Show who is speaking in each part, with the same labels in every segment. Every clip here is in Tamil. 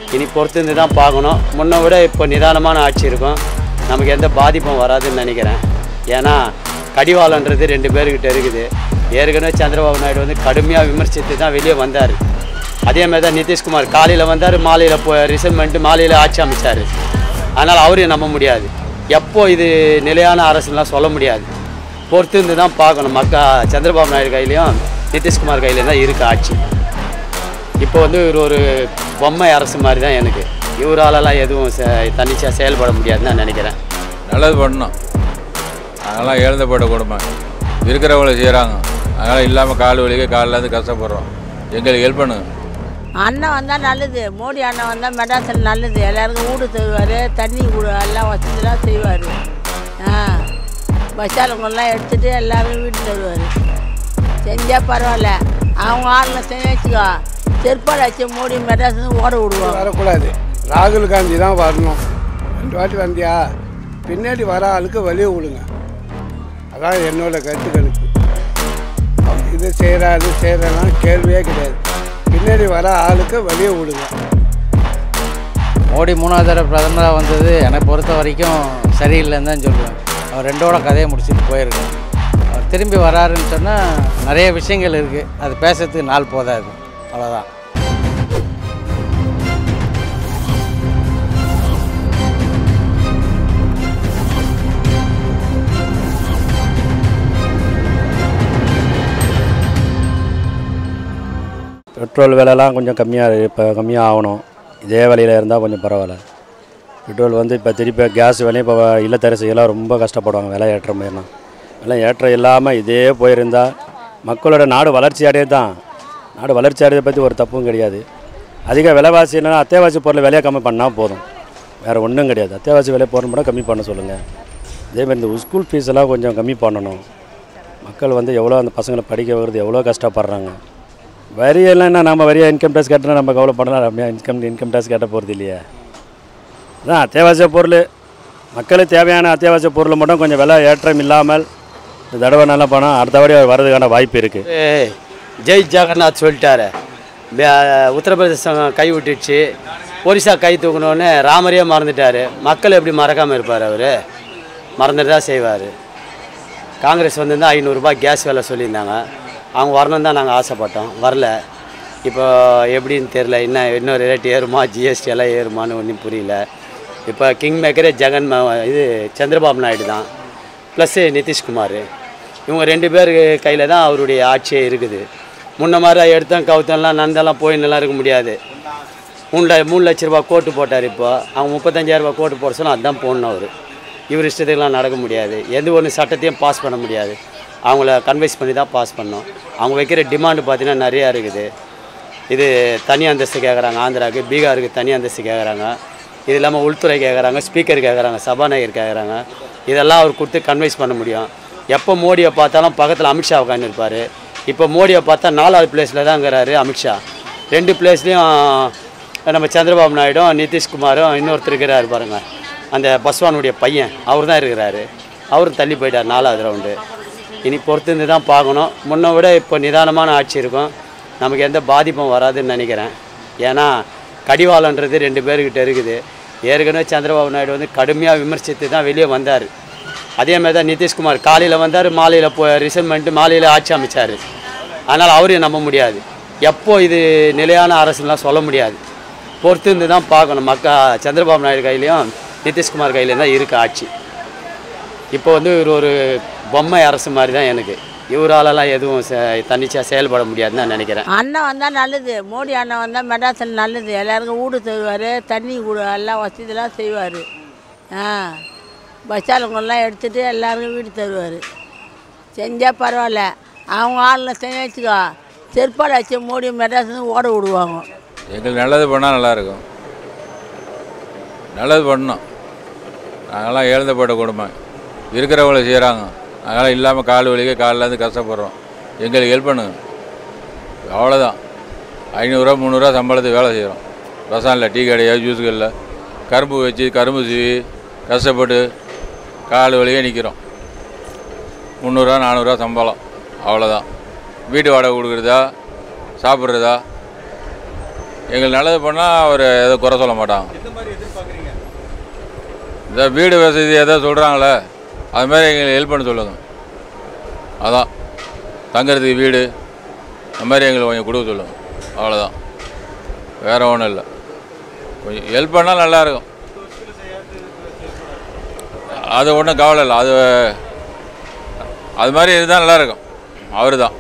Speaker 1: இனி பொறுத்திருந்து தான் பார்க்கணும் முன்ன விட இப்போ நிதானமான ஆட்சி இருக்கும் நமக்கு எந்த பாதிப்பும் வராதுன்னு நினைக்கிறேன் ஏன்னா கடிவாளன்றது ரெண்டு பேர்கிட்ட இருக்குது ஏற்கனவே சந்திரபாபு நாயுடு வந்து கடுமையாக விமர்சித்து தான் வெளியே வந்தார் அதே மாதிரி தான் நிதிஷ்குமார் காலையில் வந்தார் மாலையில் போ ரிசைன் பண்ணிட்டு மாலையில் ஆட்சி அமைச்சார் அதனால் அவரையும் நம்ப முடியாது எப்போ இது நிலையான அரசுலாம் சொல்ல முடியாது பொறுத்திருந்து தான் பார்க்கணும் மக்கா சந்திரபாபு நாயுடு கையிலையும் நிதிஷ்குமார் கையிலையும் தான் இருக்குது ஆட்சி இப்போ வந்து இவர் ஒரு பொம்மை அரசு மாதிரி தான் எனக்கு இவராலலாம் எதுவும் செ- தன்னிச்சையாக செயல்பட முடியாதுன்னு நான் நினைக்கிறேன்
Speaker 2: நல்லது பண்ணணும் அதெல்லாம் இழந்தப்பட்ட குடும்பம் இருக்கிறவங்கள செய்கிறாங்க அதனால் இல்லாமல் கால் வலிக்க காலில் இருந்து கஷ்டப்படுறோம் எங்களுக்கு ஹெல்ப் பண்ணுங்க
Speaker 3: அண்ணன் வந்தால் நல்லது மோடி அண்ணன் வந்தால் மெட்ராஸில் நல்லது எல்லாருக்கும் வீடு தருவார் தண்ணி கூட எல்லாம் வசதிலாம் செய்வார் ஆ பஸ்ஸாளுங்கெல்லாம் எடுத்துகிட்டு எல்லாருக்கும் வீடு தருவார் செஞ்சால் பரவாயில்ல அவங்க ஆளில் செஞ்சு வச்சுக்கோ செருப்பாடு வச்சு மோடி மெட்ராஸ் ஓட விடுவாங்க
Speaker 4: வரக்கூடாது ராகுல் காந்தி தான் வரணும் ரெண்டு வாட்டி வந்தியா பின்னாடி வர ஆளுக்கு வெளியே விடுங்க அதான் என்னோட கருத்து கணிப்பு அவங்க இது செய்கிறா இது செய்கிறான்னு கேள்வியே கிடையாது பின்னாடி வர ஆளுக்கு வெளியே விடுங்க
Speaker 5: மோடி மூணாவது தடவை பிரதமராக வந்தது என்னை பொறுத்த வரைக்கும் சரியில்லைன்னு தான் சொல்லுவேன் அவர் ரெண்டோட கதையை முடிச்சுட்டு போயிருக்கேன் அவர் திரும்பி வராருன்னு சொன்னால் நிறைய விஷயங்கள் இருக்குது அது பேசுறதுக்கு நாள் போதாது அவ்வளோதான்
Speaker 6: பெட்ரோல் விலைலாம் கொஞ்சம் கம்மியாக இப்போ கம்மியாக ஆகணும் இதே விலையில் இருந்தால் கொஞ்சம் பரவாயில்ல பெட்ரோல் வந்து இப்போ திருப்பி கேஸ் விலையும் இப்போ இல்லத்தரசிகளாம் ரொம்ப கஷ்டப்படுவாங்க விலை ஏற்ற மாதிரினா விலை ஏற்றம் இல்லாமல் இதே போயிருந்தா மக்களோட நாடு வளர்ச்சி அடையது தான் நாடு வளர்ச்சி அடையதை பற்றி ஒரு தப்பும் கிடையாது அதிக விலைவாசி என்னன்னா அத்தியாவசிய பொருள் விலையை கம்மி பண்ணால் போதும் வேறு ஒன்றும் கிடையாது அத்தியாவசிய விலை போகிற மட்டும் கம்மி பண்ண சொல்லுங்கள் இதேமாதிரி இந்த ஸ்கூல் ஃபீஸ் எல்லாம் கொஞ்சம் கம்மி பண்ணணும் மக்கள் வந்து எவ்வளோ அந்த பசங்களை படிக்க வைக்கிறது எவ்வளோ கஷ்டப்படுறாங்க வரி எல்லாம் என்ன நம்ம வரியா இன்கம் டேக்ஸ் கட்டினா நம்ம கவலைப்படலாம் அப்படியே இன்கம் இன்கம் டேக்ஸ் கட்ட போகிறது இல்லையா அதான் அத்தியாவசிய பொருள் மக்களுக்கு தேவையான அத்தியாவசிய பொருள் மட்டும் கொஞ்சம் விலை ஏற்றம் இல்லாமல் இந்த தடவை நல்லா பணம் அடுத்தபடி வர்றதுக்கான வாய்ப்பு இருக்குது
Speaker 1: ஏய், ஜெய் ஜெகநாத் சொல்லிட்டாரு பே- உத்தரப்பிரதேசம் கை விட்டுடுச்சு ஒரிசா கை தூக்கணுன்னு ராமரையே மறந்துட்டார் மக்கள் எப்படி மறக்காமல் இருப்பார் அவர் மறந்துட்டு தான் செய்வார் காங்கிரஸ் வந்திருந்தால் ஐநூறுரூபா கேஸ் விலை சொல்லியிருந்தாங்க அவங்க வரணும் தான் நாங்கள் ஆசைப்பட்டோம் வரல இப்போ எப்படின்னு தெரில என்ன இன்னொரு ரேட் ஏறுமா ஜிஎஸ்டி எல்லாம் ஏறுமான்னு ஒன்றும் புரியல இப்போ கிங் மேக்கரே ஜெகன் ம- இது சந்திரபாபு நாயுடு தான் ப்ளஸ்ஸு நிதிஷ்குமார் இவங்க ரெண்டு பேர் கையில் தான் அவருடைய ஆட்சியே இருக்குது முன்ன மாதிரி எடுத்தோம் கவுத்தம்லாம் நந்தெல்லாம் போயின்னுலாம் இருக்க முடியாது மூணு ல- மூணு லட்ச ரூபா கோட்டு போட்டார் இப்போ அவங்க முப்பத்தஞ்சாயிரரூபா கோட்டு போட சொன்னால் அதுதான் போடணும் அவர் இவர் இஷ்டத்துக்குலாம் நடக்க முடியாது எந்த ஒன்று சட்டத்தையும் பாஸ் பண்ண முடியாது அவங்கள கன்வைஸ் பண்ணி தான் பாஸ் பண்ணோம் அவங்க வைக்கிற டிமாண்டு பார்த்தீங்கன்னா நிறையா இருக்குது இது தனி அந்தஸ்து கேட்குறாங்க ஆந்திராவுக்கு பீகாருக்கு தனி அந்தஸ்து கேட்குறாங்க இது இல்லாமல் உள்துறை கேட்குறாங்க ஸ்பீக்கர் கேட்குறாங்க சபாநாயகர் கேட்குறாங்க இதெல்லாம் அவர் கொடுத்து கன்வைஸ் பண்ண முடியும் எப்போ மோடியை பார்த்தாலும் பக்கத்தில் அமித்ஷா உட்காந்துருப்பார் இப்போ மோடியை பார்த்தா நாலாவது பிளேஸில் தான்ங்கிறாரு அமித்ஷா ரெண்டு பிளேஸ்லேயும் நம்ம சந்திரபாபு நாயுடும் நிதிஷ்குமாரும் இன்னொருத்தர் இருக்கிறாரு பாருங்க அந்த பஸ்வானுடைய பையன் அவர் தான் இருக்கிறாரு அவரும் தள்ளி போயிட்டார் நாலாவது ரவுண்டு இனி பொறுத்திருந்து தான் பார்க்கணும் முன்ன விட இப்போ நிதானமான ஆட்சி இருக்கும் நமக்கு எந்த பாதிப்பும் வராதுன்னு நினைக்கிறேன் ஏன்னா கடிவாளன்றது ரெண்டு பேர்கிட்ட இருக்குது ஏற்கனவே சந்திரபாபு நாயுடு வந்து கடுமையாக விமர்சித்து தான் வெளியே வந்தார் அதே மாதிரி தான் நிதிஷ்குமார் காலையில் வந்தார் மாலையில் போ ரிசைன் பண்ணிட்டு மாலையில் ஆட்சி அமைச்சார் அதனால் அவரையும் நம்ப முடியாது எப்போ இது நிலையான அரசுலாம் சொல்ல முடியாது பொறுத்திருந்து தான் பார்க்கணும் மக்கா சந்திரபாபு நாயுடு கையிலையும் நிதிஷ்குமார் கையிலையும் தான் இருக்குது ஆட்சி இப்போ வந்து இவர் ஒரு பொம்மை அரசு மாதிரி தான் எனக்கு இவராலலாம் எதுவும் செ- தன்னிச்சையாக செயல்பட முடியாதுன்னு நான் நினைக்கிறேன்
Speaker 3: அண்ணன் வந்தால் நல்லது மோடி அண்ணன் வந்தால் மெட்ராஸில் நல்லது எல்லாருக்கும் வீடு தருவார் தண்ணி கூட எல்லாம் வசதிலாம் செய்வார் ஆ பஸ்ஸாளுங்கெல்லாம் எடுத்துகிட்டு எல்லாருக்கும் வீடு தருவார் செஞ்சால் பரவாயில்ல அவங்க ஆளில் செஞ்சு வச்சுக்கோ செருப்பாடு வச்சு மோடி மெட்ராஸ் ஓட விடுவாங்க
Speaker 2: எங்களுக்கு நல்லது பண்ணால் நல்லாயிருக்கும் நல்லது பண்ணணும் நாங்களாம் இழந்தப்பட்ட குடும்பம் இருக்கிறவங்கள செய்கிறாங்க அதனால் இல்லாமல் கால் வலிக்க காலில் இருந்து கஷ்டப்படுறோம் எங்களுக்கு ஹெல்ப் பண்ணுங்க அவ்வளோதான் ஐநூறுரூவா முந்நூறுரூவா சம்பளத்துக்கு வேலை செய்கிறோம் ரசானில் டீ கடையா ஜூஸ் கடையில் கரும்பு வச்சு கரும்பு சீவி கஷ்டப்பட்டு கால் வலியே நிற்கிறோம் முந்நூறுரூவா நானூறுரூவா சம்பளம் அவ்வளோதான் வீட்டு வாடகை கொடுக்குறதா சாப்பிட்றதா எங்களுக்கு நல்லது பண்ணால் அவர் எதுவும் குறை சொல்ல மாட்டாங்க
Speaker 7: எந்த மாதிரி எதிர்பார்க்குறீங்க
Speaker 2: இந்த வீடு வசதி ஏதோ சொல்கிறாங்களே அது மாதிரி எங்களுக்கு ஹெல்ப் பண்ண சொல்லுங்க அதான் தங்குறதுக்கு வீடு அந்த மாதிரி எங்களுக்கு கொஞ்சம் கொடுக்க சொல்லுங்க அவ்வளோதான் வேறு ஒன்றும் இல்லை கொஞ்சம் ஹெல்ப் பண்ணால் நல்லாயிருக்கும் அது ஒன்றும் கவலை இல்லை அது அது மாதிரி இருந்தால் நல்லாயிருக்கும் அவர் தான்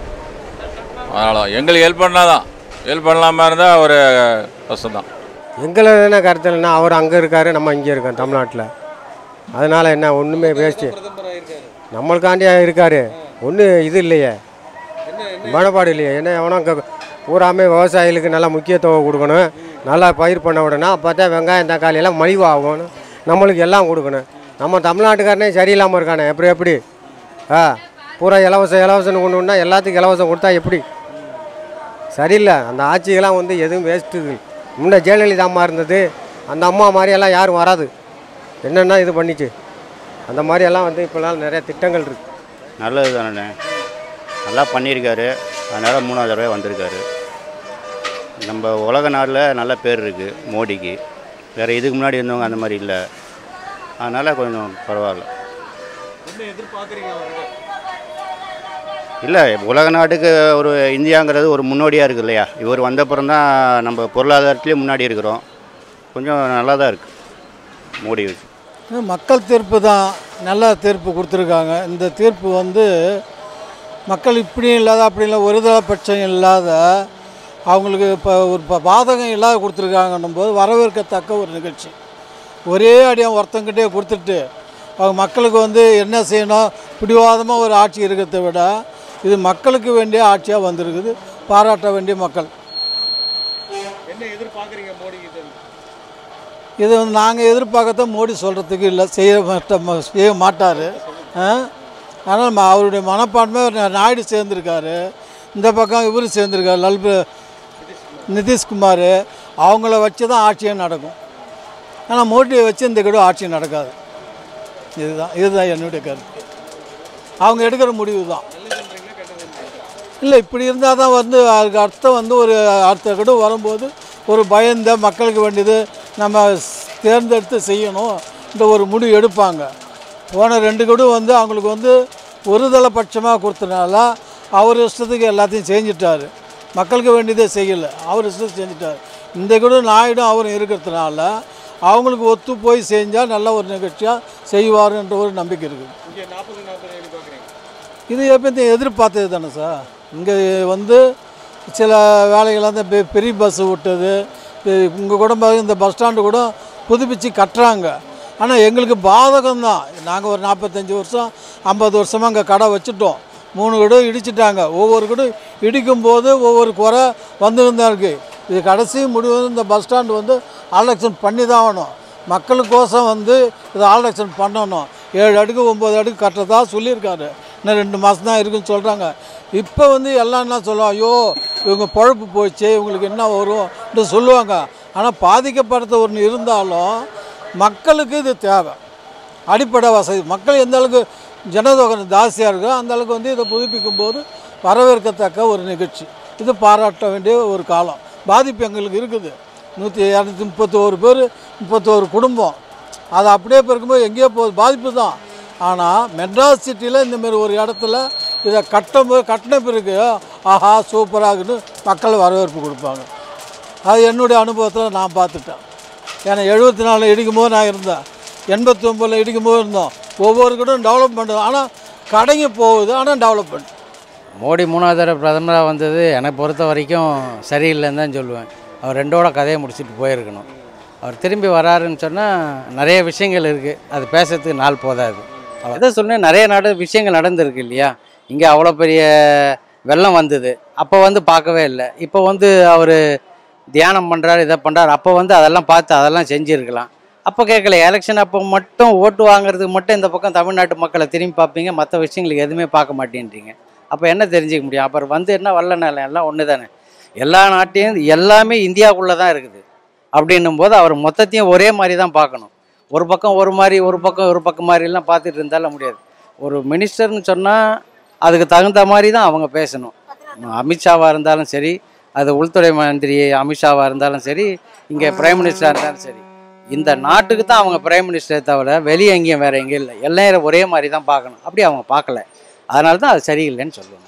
Speaker 2: அதனால தான் எங்களுக்கு ஹெல்ப் பண்ணால் தான் ஹெல்ப் பண்ணலாமா இருந்தால் ஒரு கஷ்டம்தான்
Speaker 8: எங்களை என்ன கருத்துலன்னா அவர் அங்கே இருக்காரு நம்ம இங்கே இருக்கோம் தமிழ்நாட்டில் அதனால் என்ன ஒன்றுமே வேஸ்ட்டு
Speaker 7: பிரதமராக இருக்காரு
Speaker 8: நம்மளுக்காண்டியா இருக்காரு ஒன்றும் இது இல்லையே மனப்பாடு இல்லையே என்ன எவனோ இங்கே பூராமே விவசாயிகளுக்கு நல்லா முக்கியத்துவம் கொடுக்கணும் நல்லா பயிர் பண்ண விடணும் அப்போ தான் வெங்காயம் தக்காளி எல்லாம் மலிவாகணும் நம்மளுக்கு எல்லாம் கொடுக்கணும் நம்ம தமிழ்நாட்டுக்காரனே சரியில்லாமல் இருக்கானே எப்படி எப்படி ஆ பூரா இலவசம் இலவசம்னு கொண்டு வந்தா எல்லாத்துக்கும் இலவசம் கொடுத்தா எப்படி சரியில்லை அந்த ஆட்சியெல்லாம் வந்து எதுவும் வேஸ்ட்டு முன்ன ஜெயலலிதா அம்மா இருந்தது அந்த அம்மா மாதிரியெல்லாம் யாரும் வராது என்னென்ன இது பண்ணிச்சு அந்த மாதிரியெல்லாம் வந்து இப்போலாம் நிறைய திட்டங்கள் இருக்குது
Speaker 9: நல்லது தானே நல்லா பண்ணியிருக்காரு அதனால் மூணாவது தடவை வந்திருக்காரு நம்ம உலக நாட்டில் நல்ல பேர் இருக்குது மோடிக்கு வேறு இதுக்கு முன்னாடி இருந்தவங்க அந்த மாதிரி இல்லை அதனால் கொஞ்சம் பரவாயில்ல
Speaker 7: என்ன எதிர்பார்க்குறீங்க அவர்கிட்ட
Speaker 9: இல்லை உலக நாட்டுக்கு ஒரு இந்தியாங்கிறது ஒரு முன்னோடியாக இருக்குது இல்லையா இவர் வந்தப்புறம் தான் நம்ம பொருளாதாரத்துலேயும் முன்னாடி இருக்கிறோம் கொஞ்சம் நல்லா தான் இருக்குது மோடி வச்சு
Speaker 10: இது மக்கள் தீர்ப்பு தான் நல்ல தீர்ப்பு கொடுத்துருக்காங்க இந்த தீர்ப்பு வந்து மக்கள் இப்படியும் இல்லாத அப்படி இல்லை ஒருதலைபட்சம் இல்லாத அவங்களுக்கு இப்போ ஒரு ப- பாதகம் இல்லாத கொடுத்துருக்காங்கன்னும் போது வரவேற்கத்தக்க ஒரு நிகழ்ச்சி ஒரே அடியாக ஒருத்தங்கிட்டே கொடுத்துட்டு அவங்க மக்களுக்கு வந்து என்ன செய்யணும் பிடிவாதமாக ஒரு ஆட்சி இருக்கிறத விட இது மக்களுக்கு வேண்டிய ஆட்சியாக வந்திருக்குது பாராட்ட வேண்டிய மக்கள்
Speaker 7: என்ன எதிர்பார்க்குறீங்க மோடி கிட்ட இருந்து?
Speaker 10: இது வந்து நாங்கள் எதிர்பார்க்கத்தான் மோடி சொல்கிறதுக்கு இல்லை செய்ய மாட்ட ம- செய்ய மாட்டார் ஆனால் ம- அவருடைய மனப்பான்மை நா- நாயுடு சேர்ந்துருக்காரு இந்த பக்கம் இவரு சேர்ந்துருக்காரு லல்பு நிதிஷ்குமார் அவங்கள வச்சு தான் ஆட்சியே நடக்கும் ஆனால் மோடியை வச்சு இந்த கூட ஆட்சி நடக்காது இதுதான் இதுதான் என்னுடைய கருத்து அவங்க எடுக்கிற முடிவு தான் இல்லை இப்படி இருந்தால் தான் வந்து அதுக்கு அர்த்தம் வந்து ஒரு அடுத்த கூட வரும்போது ஒரு பயந்த மக்களுக்கு வேண்டியது நம்ம ஸ்- தேர்ந்தெடுத்து செய்யணும் இந்த ஒரு முடிவு எடுப்பாங்க போன ரெண்டு கூட வந்து அவங்களுக்கு வந்து ஒருதலை பட்சமாக கொடுத்தனால அவர் இஷ்டத்துக்கு எல்லாத்தையும் செஞ்சிட்டாரு மக்களுக்கு வேண்டியதே செய்யலை அவர் இஷ்டத்துக்கு செஞ்சிட்டாரு இந்த கூட நாயுடும் அவரும் இருக்கிறதுனால அவங்களுக்கு ஒத்து போய் செஞ்சால் நல்ல ஒரு நிகழ்ச்சியாக செய்வாருன்ற ஒரு நம்பிக்கை இருக்குது
Speaker 7: இங்கே நாற்பது நாற்பது எதிர்பார்க்குறீங்க
Speaker 10: இது எப்போ எதிர்பார்த்தது தானே சார் இங்கே வந்து சில வேலைகள் அந்த பெ- பெரிய பஸ் விட்டது இங்கே கூட பாருங்க, இந்த பஸ் ஸ்டாண்டு கூட புதுப்பிச்சு கட்டுறாங்க ஆனால் எங்களுக்கு பாதகம் தான் நாங்கள் ஒரு நாற்பத்தஞ்சு வருஷம் ஐம்பது வருஷமாக இங்கே கடை வச்சுட்டோம் மூணு கடை இடிச்சிட்டாங்க ஒவ்வொரு கடை இடிக்கும் போது ஒவ்வொரு குறை வந்துன்னு தான் இருக்குது இது கடைசி முடிவு வந்து இந்த பஸ் ஸ்டாண்டு வந்து ஆல்ட்ரேஷன் பண்ணி தான் ஆகணும் மக்களுக்கோசம் வந்து இதை ஆல்ட்ரேஷன் பண்ணணும் ஏழு அடுக்கு ஒம்பது அடுக்கு கட்டுறதா சொல்லியிருக்காரு இன்னும் ரெண்டு மாதம் தான் இருக்குன்னு சொல்கிறாங்க இப்போ வந்து எல்லாம் என்ன சொல்லுவோம் ஐயோ இவங்க பொழப்பு போச்சு இவங்களுக்கு என்ன வரும் சொல்லுவாங்க ஆனால் பாதிக்கப்படுறது ஒன்று இருந்தாலும் மக்களுக்கு இது தேவை அடிப்படை வசதி மக்கள் எந்த அளவுக்கு ஜனதொகை ஜாஸ்தியாக இருக்கோ அந்த அளவுக்கு வந்து இதை புதுப்பிக்கும் போது வரவேற்கத்தக்க ஒரு நிகழ்ச்சி இது பாராட்ட வேண்டிய ஒரு காலம் பாதிப்பு எங்களுக்கு இருக்குது நூற்றி இரநூத்தி முப்பத்தோரு பேர் முப்பத்தோரு குடும்பம் அது அப்படியே இருக்கும்போது எங்கேயோ போகுது பாதிப்பு தான் ஆனால் மெட்ராஸ் சிட்டியில் இந்தமாரி ஒரு இடத்துல இதை கட்டும் போது கட்டின பிறகு ஆஹா சூப்பராகுன்னு மக்கள் வரவேற்பு கொடுப்பாங்க அது என்னுடைய அனுபவத்தில் நான் பார்த்துட்டேன் ஏன்னா எழுபத்தி நாலு இடிக்கும்போது நான் இருந்தேன் எண்பத்தி ஒம்பதில் இடிக்கும்போது இருந்தோம் ஒவ்வொரு கடும் டெவலப்மெண்ட் ஆனால் கடைங்க போகுது ஆனால் டெவலப்மெண்ட்
Speaker 5: மோடி மூணாவது தடவை பிரதமராக வந்தது எனக்கு பொறுத்த வரைக்கும் சரியில்லைன்னு தான் சொல்லுவேன் அவர் ரெண்டோட கதையை முடிச்சுட்டு போயிருக்கணும் அவர் திரும்பி வராருன்னு சொன்னால் நிறைய விஷயங்கள் இருக்குது அது பேசுறதுக்கு நாள் போதாது அதை சொன்னேன் நிறைய நட விஷயங்கள் நடந்திருக்கு இல்லையா இங்கே அவ்வளோ பெரிய வெள்ளம் வந்தது அப்போ வந்து பார்க்கவே இல்லை இப்போ வந்து அவர் தியானம் பண்ணுறாரு இதை பண்ணுறாரு அப்போ வந்து அதெல்லாம் பார்த்து அதெல்லாம் செஞ்சுருக்கலாம் அப்போ கேட்கல எலெக்ஷன் அப்போ மட்டும் ஓட்டு வாங்குறதுக்கு மட்டும் இந்த பக்கம் தமிழ்நாட்டு மக்களை திரும்பி பார்ப்பீங்க மற்ற விஷயங்களுக்கு எதுவுமே பார்க்க மாட்டேன்றீங்க அப்போ என்ன தெரிஞ்சுக்க முடியும் அப்புறம் வந்து என்ன வரலனால எல்லாம் ஒன்று தானே எல்லா நாட்டையும் எல்லாமே இந்தியாவுக்குள்ளே தான் இருக்குது அப்படின்னும் போது அவர் மொத்தத்தையும் ஒரே மாதிரி தான் பார்க்கணும் ஒரு பக்கம் ஒரு மாதிரி ஒரு பக்கம் ஒரு பக்கம் மாதிரிலாம் பார்த்துட்டு இருந்தாலும் முடியாது ஒரு மினிஸ்டர்னு சொன்னால் அதுக்கு தகுந்த மாதிரி தான் அவங்க பேசணும் அமித்ஷாவாக இருந்தாலும் சரி அது உள்துறை மந்திரி அமித்ஷாவாக இருந்தாலும் சரி இங்கே பிரைம் மினிஸ்டராக இருந்தாலும் சரி இந்த நாட்டுக்கு தான் அவங்க பிரைம் மினிஸ்டரை தவிர வெளியே எங்கேயும் வேறு எங்கேயும் இல்லை எல்லாரும் ஒரே மாதிரி தான் பார்க்கணும் அப்படி அவங்க பார்க்கல அதனால தான் அது சரியில்லைன்னு சொல்லுவாங்க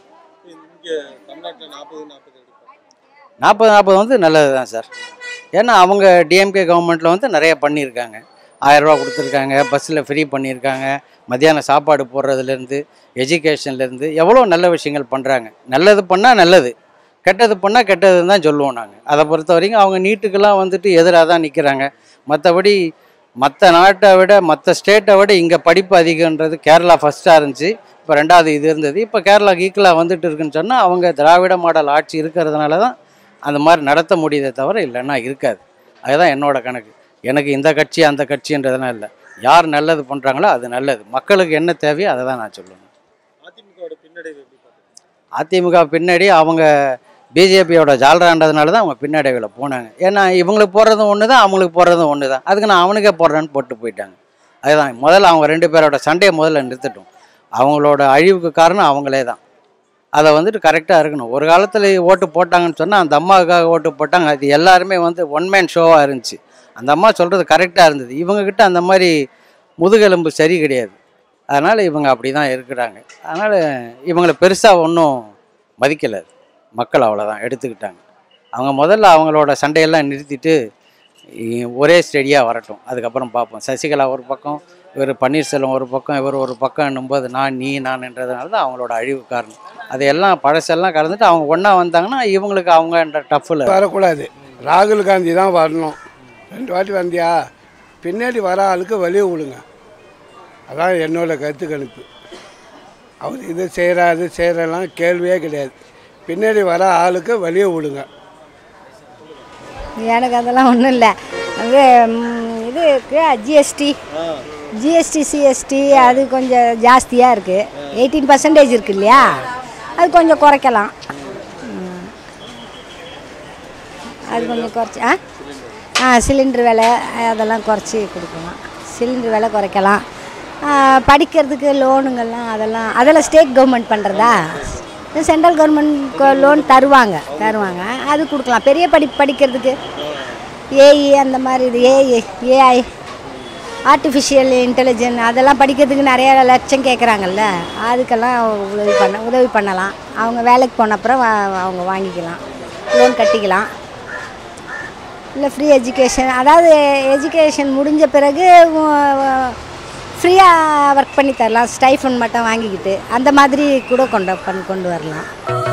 Speaker 7: இங்க தமிழ்நாட்டில் நாற்பது நாற்பது எடுப்பாங்க
Speaker 5: நாற்பது நாற்பது வந்து நல்லது தான் சார் ஏன்னா அவங்க டிஎம்கே கவர்மெண்ட்டில் வந்து நிறைய பண்ணியிருக்காங்க ஆயிரரூவா கொடுத்துருக்காங்க பஸ்ஸில் ஃப்ரீ பண்ணியிருக்காங்க மத்தியானம் சாப்பாடு போடுறதுலேருந்து எஜுகேஷன்லேருந்து எவ்வளோ நல்ல விஷயங்கள் பண்ணுறாங்க நல்லது பண்ணால் நல்லது கெட்டது பண்ணால் கெட்டதுன்னு தான் சொல்லுவோம் நாங்கள் அதை பொறுத்த வரைக்கும் அவங்க நீட்டுக்கெல்லாம் வந்துட்டு எதிராக தான் நிற்கிறாங்க மற்றபடி மற்ற நாட்டை விட மற்ற ஸ்டேட்டை விட இங்கே படிப்பு அதிகன்றது கேரளா ஃபஸ்ட்டாக இருந்துச்சு இப்போ ரெண்டாவது இது இருந்தது இப்போ கேரளாக்கு ஈக்குவலாக வந்துட்டு இருக்குன்னு சொன்னால் அவங்க திராவிட மாடல் ஆட்சி இருக்கிறதுனால தான் அந்த மாதிரி நடத்த முடியுதே தவிர இல்லைன்னா இருக்காது அதுதான் என்னோட கணக்கு எனக்கு இந்த கட்சி அந்த கட்சின்றதெல்லாம் இல்லை யார் நல்லது பண்ணுறாங்களோ அது நல்லது மக்களுக்கு என்ன தேவையோ அதை தான் நான் சொல்லுவேன்
Speaker 7: அதிமுகவோட பின்னடைவு எப்படி பார்க்குறீங்க
Speaker 5: அதிமுக பின்னாடி அவங்க பிஜேபியோட ஜாலரான்றதுனால தான் அவங்க பின்னடைவில் போனாங்க ஏன்னா இவங்களுக்கு போடுறதும் ஒன்று தான் அவங்களுக்கு போடுறதும் ஒன்று தான் அதுக்கு நான் அவனுக்கே போடுறேன்னு போட்டு போயிட்டாங்க அதுதான் முதல்ல அவங்க ரெண்டு பேரோட சண்டையை முதல்ல நிறுத்தட்டும் அவங்களோட அழிவுக்கு காரணம் அவங்களே தான் அதை வந்துட்டு கரெக்டாக இருக்கணும் ஒரு காலத்தில் ஓட்டு போட்டாங்கன்னு சொன்னால் அந்த அம்மாவுக்காக ஓட்டு போட்டாங்க அது எல்லாருமே வந்து ஒன் மேன் ஷோவாக இருந்துச்சு அந்த அம்மா சொல்கிறது கரெக்டாக இருந்தது இவங்கக்கிட்ட அந்த மாதிரி முதுகெலும்பு சரி கிடையாது அதனால் இவங்க அப்படி தான் இருக்கிறாங்க அதனால் இவங்களை பெருசாக ஒன்றும் மதிக்கலை மக்கள் அவ்வளோதான் எடுத்துக்கிட்டாங்க அவங்க முதல்ல அவங்களோட சண்டையெல்லாம் நிறுத்திட்டு இ- ஒரே ஸ்டெடியாக வரட்டும் அதுக்கப்புறம் பார்ப்போம் சசிகலா ஒரு பக்கம் இவர் பன்னீர்செல்வம் ஒரு பக்கம் இவர் ஒரு பக்கம் போது நான் நீ நான்ன்றதுனால தான் அவங்களோட அழிவு காரணம் அதையெல்லாம் பழசெல்லாம் கலந்துட்டு அவங்க ஒன்றா வந்தாங்கன்னா இவங்களுக்கு அவங்க டஃப்பில்
Speaker 4: வரக்கூடாது ராகுல் காந்தி தான் வரணும் ரெண்டு வாட்டி வந்தியா பின்னாடி வர ஆளுக்கு வழியை விடுங்க அதான் என்னோட கருத்து கணிப்பு அவர் இது செய்கிறாரு செய்கிறலாம் கேள்வியே கிடையாது பின்னாடி வர ஆளுக்கு வழியை விடுங்க
Speaker 11: எனக்கு அதெல்லாம் ஒன்றும் இல்லை அது ம், இது இருக்கு ஜிஎஸ்டி ஜிஎஸ்டி சிஎஸ்டி அது கொஞ்சம் ஜாஸ்தியாக இருக்குது எயிட்டீன் பர்சன்டேஜ் இருக்கு இல்லையா அது கொஞ்சம் குறைக்கலாம் ம். அது கொஞ்சம் குறைச்சி ஆ ஆ சிலிண்டர் விலை அதெல்லாம் குறைச்சி கொடுக்கலாம் சிலிண்டர் விலை குறைக்கலாம் ஆ, படிக்கிறதுக்கு லோனுங்கெல்லாம் அதெல்லாம் அதெல்லாம் ஸ்டேட் கவர்மெண்ட் பண்ணுறதா சென்ட்ரல் கவர்மெண்ட் லோன் தருவாங்க தருவாங்க அது கொடுக்கலாம் பெரிய படி படிக்கிறதுக்கு ஏஇ அந்த மாதிரி இது ஏஐ ஏஐ ஆர்டிஃபிஷியல் இன்டெலிஜென்ட் அதெல்லாம் படிக்கிறதுக்கு நிறைய லட்சம் கேட்குறாங்கல்ல அதுக்கெல்லாம் உதவி பண்ண உதவி பண்ணலாம் அவங்க வேலைக்கு போன அப்புறம் வா- அவங்க வாங்கிக்கலாம் லோன் கட்டிக்கலாம் இல்லை ஃப்ரீ எஜுகேஷன் அதாவது எஜுகேஷன் முடிஞ்ச பிறகு ஃப்ரீயாக ஒர்க் பண்ணி தரலாம் ஸ்டைஃபன் மட்டும் வாங்கிக்கிட்டு அந்த மாதிரி கூட கொண்டு கொண்டு வரலாம்